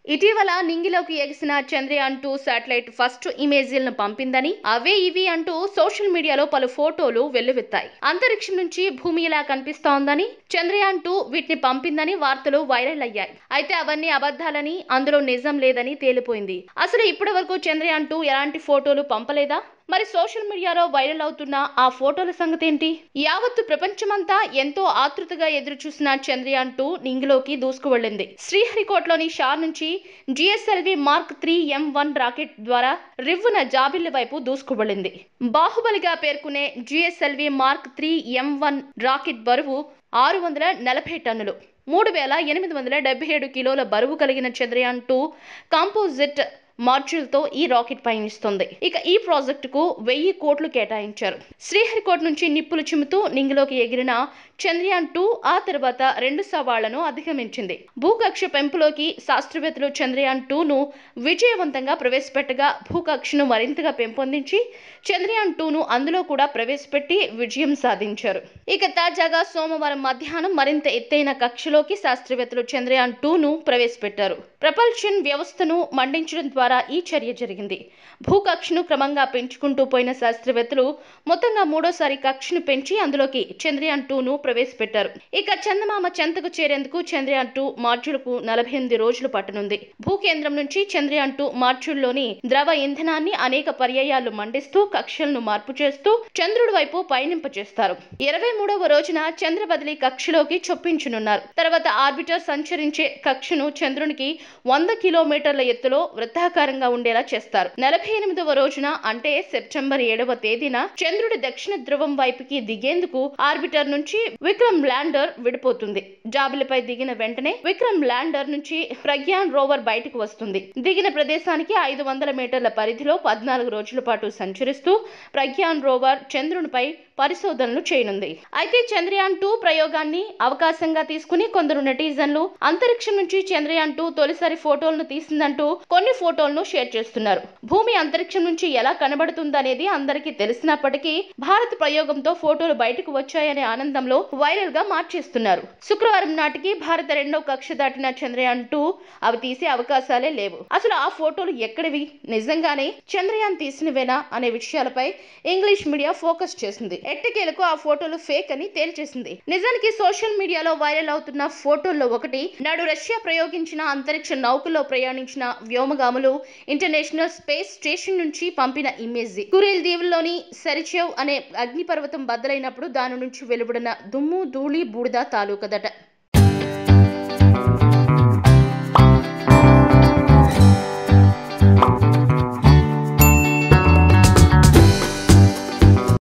ఇటీవల నింగిలోకి ఎగిసిన చంద్రయాన్ టూ శాటిలైట్ ఫస్ట్ ఇమేజీలను పంపిందని అవే ఇవి అంటూ సోషల్ మీడియాలో పలు ఫోటోలు వెల్లువెత్తాయి అంతరిక్షం నుంచి భూమి ఇలా కనిపిస్తోందని చంద్రయాన్ టూ వీటిని పంపిందని వార్తలు వైరల్ అయ్యాయి అయితే అవన్నీ అబద్ధాలని అందులో నిజం లేదని తేలిపోయింది అసలు ఇప్పటి వరకు చంద్రయాన్ టూ ఎలాంటి ఫోటోలు పంపలేదా మరి సోషల్ మీడియాలో వైరల్ అవుతున్న ఆ ఫోటోల సంగతి ఏంటి యావత్తు ప్రపంచమంతా ఎంతో ఆతృతగా ఎదురు చూసిన చంద్రయాన్ టూ నింగిలోకి దూసుకువెళ్ళింది శ్రీహరికోటలోని షా నుంచి GSLV mark three M one rocket ద్వారా రివ్వున జాబిల్లి వైపు దూసుకువెళ్ళింది బాహుబలిగా పేర్కొనే GSLV mark three M one rocket బరువు ఆరు వందల నలభై టన్నులు మూడు వేల ఎనిమిది వందల డెబ్బై ఏడు కిలోల బరువు కలిగిన చంద్రయాన్ టూ కాంపోజిట్ మాడ్యూల్తో ఈ రాకెట్ పయనిస్తుంది ఇక ఈ ప్రాజెక్టుకు వెయ్యి కోట్లు కేటాయించారు శ్రీహరికోట నుంచి నిప్పులు చిమ్ముతూ నింగిలోకి ఎగిరిన చంద్రయాన్ టూ ఆ తర్వాత రెండు సవాళ్లను అధిగమించింది భూకక్ష పెంపులోకి శాస్త్రవేత్తలు చంద్రయాన్ టూను విజయవంతంగా ప్రవేశపెట్టగా భూకక్షను మరింతగా పెంపొందించి చంద్రయాన్ టూను అందులో కూడా ప్రవేశపెట్టి విజయం సాధించారు ఇక తాజాగా సోమవారం మధ్యాహ్నం మరింత ఎత్తైన కక్షలోకి శాస్త్రవేత్తలు చంద్రయాన్ టూను ప్రవేశపెట్టారు ప్రపల్షన్ వ్యవస్థను మండించడం ద్వారా ఈ చర్య జరిగింది భూకక్షను క్రమంగా పెంచుకుంటూ పోయిన శాస్త్రవేత్తలు మొత్తంగా మూడోసారి కక్షను పెంచి అందులోకి చంద్రయాన్ టూను ప్రవేశపెట్టారు ఇక చందమామ చెంతకు చేరేందుకు చంద్రయాన్ టూ మాడ్యూల్కు నలభై ఎనిమిది రోజులు పట్టనుంది భూకేంద్రం నుంచి చంద్రయాన్ టూ మాడ్యూల్లోని ద్రవ ఇంధనాన్ని అనేక పర్యాయాలు మండిస్తూ కక్షలను మార్పు చేస్తూ చంద్రుడి వైపు పయనింపచేస్తారు ఇరవై మూడవ రోజున చంద్ర బదిలీ కక్షలోకి చొప్పించనున్నారు తర్వాత ఆర్బిటర్ సంచరించే కక్షను చంద్రునికి వంద కిలోమీటర్ల ఎత్తులో వృత్తాకారంగా ఉండేలా చేస్తారు నలభై ఎనిమిదవ రోజున అంటే సెప్టెంబర్ ఏడవ తేదీన చంద్రుడి దక్షిణ ధ్రువం వైపుకి దిగేందుకు ఆర్బిటర్ నుంచి విక్రమ్ ల్యాండర్ విడిపోతుంది జాబిలిపై దిగిన వెంటనే విక్రమ్ ల్యాండర్ నుంచి ప్రజ్ఞాన్ రోవర్ బయటకు వస్తుంది దిగిన ప్రదేశానికి ఐదు వందల మీటర్ల పరిధిలో పద్నాలుగు రోజుల పాటు సంచరిస్తూ ప్రజ్ఞాన్ రోవర్ చంద్రునిపై పరిశోధనలు చేయనుంది అయితే చంద్రయాన్ టూ ప్రయోగాన్ని అవకాశంగా తీసుకుని కొందరు నెటిజన్లు అంతరిక్షం నుంచి చంద్రయాన్ టూ తొలిసారి ఫోటోలను తీసిందంటూ కొన్ని ఫోటోలను షేర్ చేస్తున్నారు భూమి అంతరిక్షం నుంచి ఎలా కనబడుతుందనేది అందరికీ తెలిసినప్పటికీ భారత్ ప్రయోగంతో ఫోటోలు బయటకు వచ్చాయనే ఆనందంలో వైరల్ గా మార్చేస్తున్నారు శుక్రవారం నాటికి భారత రెండో కక్ష దాటిన చంద్రయాన్ టూ అవి తీసే అవకాశాలే లేవు అసలు ఆ ఫోటోలు ఎక్కడివి నిజంగానే చంద్రయాన్ తీసినవేనా అనే విషయాలపై ఇంగ్లీష్ మీడియా ఫోకస్ చేసింది ఎట్టకేలకు ఆ ఫోటోలు ఫేక్ అని తేల్చేసింది నిజానికి సోషల్ మీడియాలో వైరల్ అవుతున్న ఫోటోల్లో ఒకటి నాడు రష్యా ప్రయోగించిన అంతరిక్ష నౌకలో ప్రయాణించిన వ్యోమగాములు ఇంటర్నేషనల్ స్పేస్ స్టేషన్ నుంచి పంపిన ఇమేజ్ కురేల్ దీవుల్లోని సెరిచేవ్ అనే అగ్నిపర్వతం బద్దలైనప్పుడు దాని నుంచి వెలువడిన దుమ్ము ధూళి బూడిద తాలూకదట